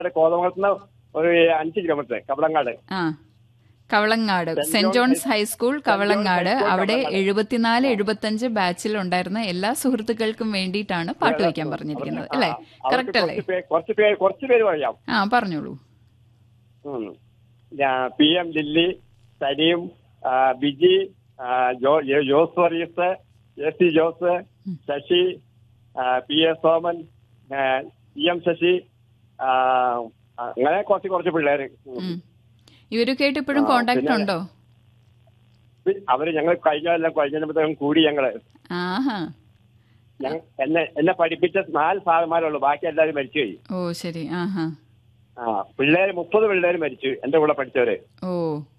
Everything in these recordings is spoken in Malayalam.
കോതമംഗലത്ത് ഒരു അഞ്ച് കിലോമീറ്റർ കവളങ്ങാട് ആ കവളങ്ങാട് സെന്റ് ജോൺസ് ഹൈസ്കൂൾ കവളങ്ങാട് അവിടെ എഴുപത്തിനാല് എഴുപത്തഞ്ച് ബാച്ചിൽ ഉണ്ടായിരുന്ന എല്ലാ സുഹൃത്തുക്കൾക്കും വേണ്ടിയിട്ടാണ് പാട്ട് വയ്ക്കാൻ പറഞ്ഞിരിക്കുന്നത് അല്ലേ അവർക്ക് കറക്റ്റ് അല്ലേ കുറച്ച് പേര് കുറച്ച് പേര് കുറച്ച് പേര് പറയാം ആ പറഞ്ഞോളൂ ഉം. ഞാൻ പി എം ലില്ലി സലീം ആ, ബിജി ആ, ജോ- ജോ- ജോസ് വർഗീസ് എ സി ജോസ് ശശി ആ, പി എസ് സോമൻ ആ, ഇ എം ശശി ആ, അങ്ങനെ കുറച്ച് കുറച്ച് പിള്ളേര് ഉം. ഉം. ഇവരൊക്കെ ആയിട്ട് ഇപ്പോഴും കോണ്ടാക്ട് ഉണ്ടോ അവര് ഞങ്ങൾ കഴിഞ്ഞ കൊല്ലം കഴിഞ്ഞപ്പോഴത്തേക്കും കൂടി ഞങ്ങള് ആഹാ ഞങ്ങ- എന്നെ എന്നെ പഠിപ്പിച്ച നാല് സാധനന്മാരുള്ളൂ ബാക്കി എല്ലാവരും മരിച്ചുപോയി ഓ ശരി ആഹാ ആ പിള്ളേര് മുപ്പത് പിള്ളേര് മരിച്ചു എന്റെ കൂടെ പഠിച്ചവര് ഓ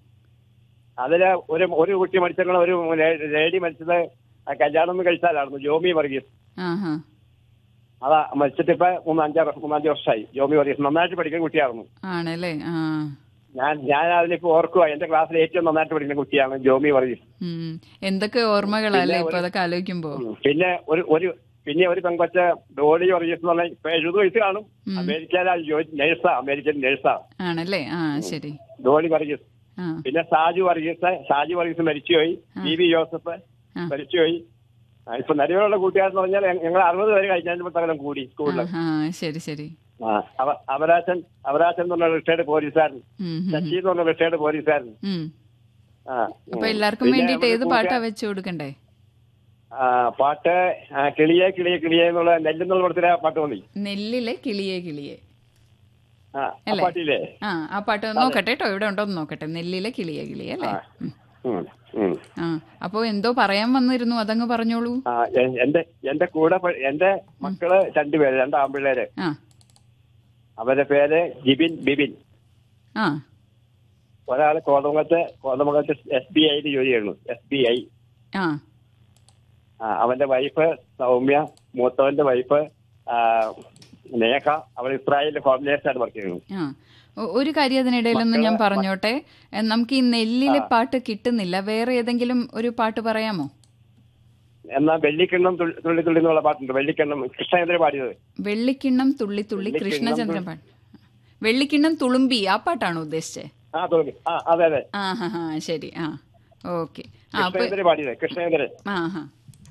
അതില് ഒരു ഒരു കുട്ടി മരിച്ചത് ഒരു ലേ- ലേഡി മരിച്ചത് ആ കല്യാണം ഒന്നും കഴിച്ചാലായിരുന്നു ജോമി വർഗീസ് ആഹാ അതാ മരിച്ചിട്ട് ഇപ്പൊ മൂന്നഞ്ചാറ് മൂന്നഞ്ച് വർഷമായി ജോമി വർഗീസ് നന്നായിട്ട് പഠിക്കുന്ന കുട്ടിയായിരുന്നു ആണല്ലേ ആ ഞാൻ ഞാൻ അതിലിപ്പോ ഓർക്കുക എന്റെ ക്ലാസ്സിൽ ഏറ്റവും നന്നായിട്ട് പഠിക്കുന്ന കുട്ടിയാണ് ജോമി വർഗീസ് ഉം. എന്തൊക്കെ ഓർമ്മകളല്ലേ ഇപ്പൊ അതൊക്കെ ആലോചിക്കുമ്പോ ഉം. പിന്നെ ഒരു ഒരു പിന്നെ ഒരു പെങ്കൊച്ച ഡോളി വർഗീസ് എന്ന് പറഞ്ഞ ഇപ്പൊ എഴുപത് വയസ്സ് കാണും അമേരിക്കയിലാണ് ജോലി നേഴ്സാ അമേരിക്കൻ നേഴ്സാ ആണല്ലേ ആ ശരി ഡോളി വർഗീസ് ആ പിന്നെ സാജു വർഗീസ് സാജു വർഗീസ് മരിച്ചുപോയി പി വി ജോസഫ് ആ. മരിച്ചുപോയി ആ, ഇപ്പൊ നിലവിലുള്ള കൂട്ടുകാരെന്ന് പറഞ്ഞാൽ ഞങ്ങൾ അറുപത് പേര് കഴിഞ്ഞപ്പോഴത്തേക്കും കൂടി സ്കൂളിൽ ആ ശരി ശരി ആ അവ- അവരാച്ചൻ അവരാച്ചൻ എന്ന് പറഞ്ഞ റിട്ടയർഡ് പോലീസുകാരൻ ഉം, ഉം, ശശി എന്ന് പറഞ്ഞ റിട്ടയർഡ് പോലീസുകാരൻ ഉം. ആ അപ്പൊ ഉം. എല്ലാവർക്കും പിന്നെ വേണ്ടിയിട്ട് നമ്മുടെ ഏത് പാട്ടാ കൂട്ടുകാർ- വെച്ചു കൊടുക്കണ്ടേ ആ, പാട്ട് ആ, കിളിയെ കിളിയെ കിളിയെ എന്നുള്ള നെല്ലെന്നുള്ള പടത്തിലെ പാട്ട് മതി നെല്ലിലെ കിളിയെ കിളിയെ ആ ആ അല്ലേ? പാട്ടില്ലേ ആ ആ പാട്ട് നോക്കട്ടെ കേട്ടോ ഇവിടെ ഉണ്ടോന്ന് നോക്കട്ടെ നെല്ലിലെ കിളിയെ കിളിയെ അല്ലേ ഉം. ഉം, ഉം. ആ അപ്പൊ എന്തോ പറയാൻ വന്നിരുന്നു അതങ്ങ് പറഞ്ഞോളൂ ആ എ- എന്റെ എന്റെ കൂടെ പ- എന്റെ മക്കള് രണ്ടുപേര് രണ്ട് ആൺപിള്ളേര് ആ അവരുടെ പേര് ജിബിൻ ബിബിൻ ആ ഒരാള് കോതമംഗലത്ത് കോതമംഗലത്ത് എസ് ബി ഐയിൽ ജോലി ചെയ്യുന്നു എസ് ബി ഐ ആ ആ, അവന്റെ വൈഫ് സൗമ്യ മൂത്തവന്റെ വൈഫ് ആ, നേഹ അവൾ ഇസ്രായേലിൽ ഹോം നേഴ്സായിട്ട് വർക്ക് ചെയ്യുന്നു ആ ഒ- ഒരു കാര്യം അതിനിടയിലൊന്ന് ഞാൻ പറഞ്ഞോട്ടെ എ, നമുക്ക് ഈ നെല്ലിലെ പാട്ട് കിട്ടുന്നില്ല വേറെ ഏതെങ്കിലും ഒരു പാട്ട് പറയാമോ എന്നാ വെള്ളിക്കിണ്ണം തുള്ളി തുള്ളി തുള്ളി എന്നുള്ള പാട്ടുണ്ട് വെള്ളിക്കിണ്ണം കൃഷ്ണേന്ദ്ര പാടിയത് വെള്ളിക്കിണ്ണം തുള്ളി തുള്ളി വെള്ളിക്കിണ്ണം കൃഷ്ണചന്ദ്രൻ പാട്ട് വെള്ളിക്കിണ്ണം തുളുമ്പി ആ പാട്ടാണോ ഉദ്ദേശിച്ചത് ആ തുള്ളി ആ അതെ അതെ ആ ഹാ ഹാ ശരി ആ ഓക്കെ ആ അപ്പൊ കൃഷ്ണേന്ദ്ര പാടിയത് കൃഷ്ണേന്ദ്രൻ ആ ഹാ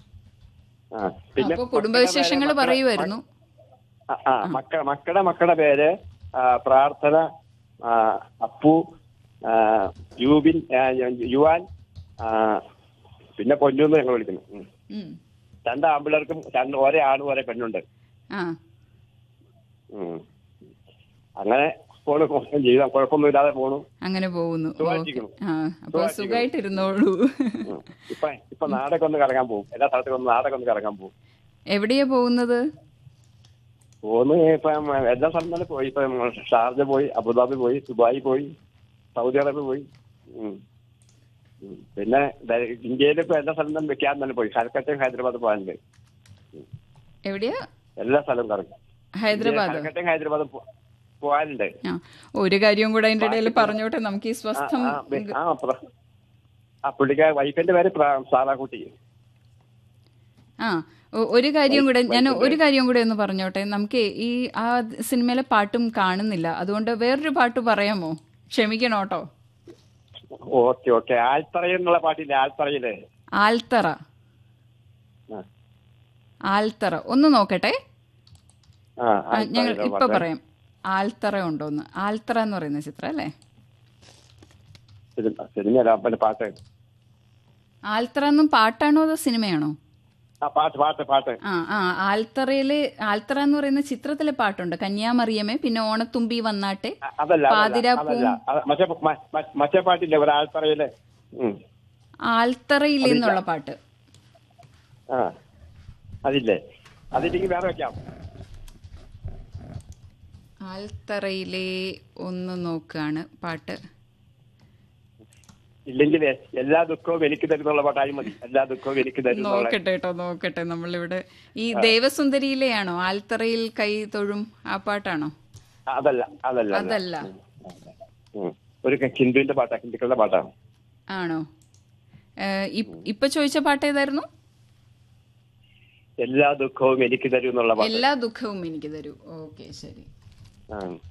ആ പിന്നെ അപ്പൊ കുടുംബവിശേഷങ്ങൾ മക്കളുടെ പേര് പറയുമായിരുന്നു ആ, ആ മക്ക മക്കളുടെ മക്കളുടെ പേര് ആ, പ്രാർത്ഥന ആ, അപ്പു ആ, യൂബിൻ ആ, യുവാൻ ആ, പിന്നെ പൊന്നു ഞങ്ങൾ വിളിക്കുന്നു ഉം. ഉം. രണ്ട് ആമ്പിള്ളേർക്കും രണ്ട് ഒരേ ആണും ഒരേ പെണ്ണുണ്ട് ആ ഉം. അങ്ങനെ പോണു ജീവിതം കുഴപ്പമൊന്നുമില്ലാതെ പോണു അങ്ങനെ പോകുന്നു ഓക്കെ സുഖമായിട്ടിരിക്കുന്നു. ആ അപ്പൊ സുഖമായിട്ടിരുന്നോളൂ ഉം. ഇപ്പൊ ഇപ്പൊ നാടൊക്കെ ഒന്ന് കറങ്ങാൻ പോകും എല്ലാ സ്ഥലത്തും ഒന്ന് നാടൊക്കെ ഒന്ന് കറങ്ങാൻ പോകും എവിടെയാ പോകുന്നത് പോന്ന് ഇപ്പം എല്ലാ സ്ഥലത്തും തന്നെ പോയി ഇപ്പൊ ഷാർജ പോയി അബുദാബി പോയി ദുബായി പോയി സൗദി അറേബ്യ പോയി ഉം. ഉം. പിന്നെ ദ- ഇന്ത്യയിൽ ഇപ്പൊ എല്ലാ സ്ഥലത്തും വെക്കാൻ തന്നെ പോയി കൽക്കട്ടയും ഹൈദരാബാദ് പോകാനുണ്ട് എവിടെയാ എല്ലാ സ്ഥലവും കറങ്ങും ഹൈദരാബാദ് കൽക്കട്ടയും ഹൈദരാബാദ് പോ- പോകാനുണ്ട് ആ ഒരു കാര്യവും കൂടെ അതിന്റെ ഇടയിൽ പറഞ്ഞോട്ടെ നമുക്ക് ഈ ആ, സ്വസ്ഥം ആ, ബെ- ആ പ്ര- ആ പുള്ളിക്ക വൈഫിന്റെ പേര് പ്ര- സാറാക്കുട്ടി ആ ഒ- ഒരു കാര്യം കൂടെ ഞാൻ ഒരു കാര്യം കൂടെ ഒന്ന് പറഞ്ഞോട്ടെ നമുക്ക് ഈ ആ സിനിമയിലെ പാട്ടും കാണുന്നില്ല അതുകൊണ്ട് വേറൊരു പാട്ട് പറയാമോ ക്ഷമിക്കണം കേട്ടോ ഓക്കെ ഓക്കെ ആൽത്തറയിൽ എന്നുള്ള പാട്ടില്ലേ ആൽത്തറയില് ആൽത്തറ ആ. ആൽത്തറ ഒന്ന് നോക്കട്ടെ ആ, ആ, ഞങ്ങൾ ആൽത്തറയിലുള്ള ഇപ്പൊ പാട്ട്. പറയാം ആൽത്തറ ഉണ്ടോന്ന് ആൽത്തറ എന്ന് പറയുന്ന ചിത്രം അല്ലേ സിനിമ സിനിമയല്ല പിന്നെ പാട്ട് ആൽത്തറ എന്നും പാട്ടാണോ അതോ സിനിമയാണോ ആ പാട്ട് പാട്ട് പാട്ട് ആ ആ ആൽത്തറയില് ആൽത്തറ എന്ന് പറയുന്ന ചിത്രത്തിലെ പാട്ടുണ്ട് കന്യാമറിയമേ പിന്നെ ഓണത്തുമ്പി വന്നാട്ടെ അ- അതല്ല അതല്ല, പാതിരാപ്പൂ അതല്ല അത് മറ്റേ മ- മ- മറ്റേ പാട്ടില്ലേ ഒരു ആൽത്തറയില് ഉം. ആൽത്തറയിൽ എന്നുള്ള പാട്ട് ആ അതില്ലേ അതില്ലെങ്കിൽ വേറെ വെക്കാം ആൽത്തറയിലെ ഒന്ന് നോക്കുകയാണ് പാട്ട് ഇല്ലെങ്കിൽ എല്ലാ ദുഃഖവും എനിക്ക് തരുന്നുള്ള പാട്ടായി മതി എല്ലാ ദുഃഖവും എനിക്ക് തരുന്നുള്ള നോക്കട്ടെ കേട്ടോ നോക്കട്ടെ നമ്മളിവിടെ ഈ ദേവസുന്ദരിയിലെയാണോ ആൽത്തറയിൽ കൈ തൊഴും ആ പാട്ടാണോ അതല്ല അതല്ല അല്ല. അതല്ല ഉം. ഒരു ഹിന്ദുവിന്റെ പാട്ടാ ഹിന്ദുക്കളുടെ പാട്ടാണ് ആണോ ഏഹ്, ഇപ്- ഇപ്പൊ ചോദിച്ച പാട്ട് ഏതായിരുന്നു എല്ലാ ദുഃഖവും എനിക്ക് തരൂ എന്നുള്ള പാട്ട് എല്ലാ ദുഃഖവും എനിക്ക് തരൂ ഓക്കെ ശരി ആ.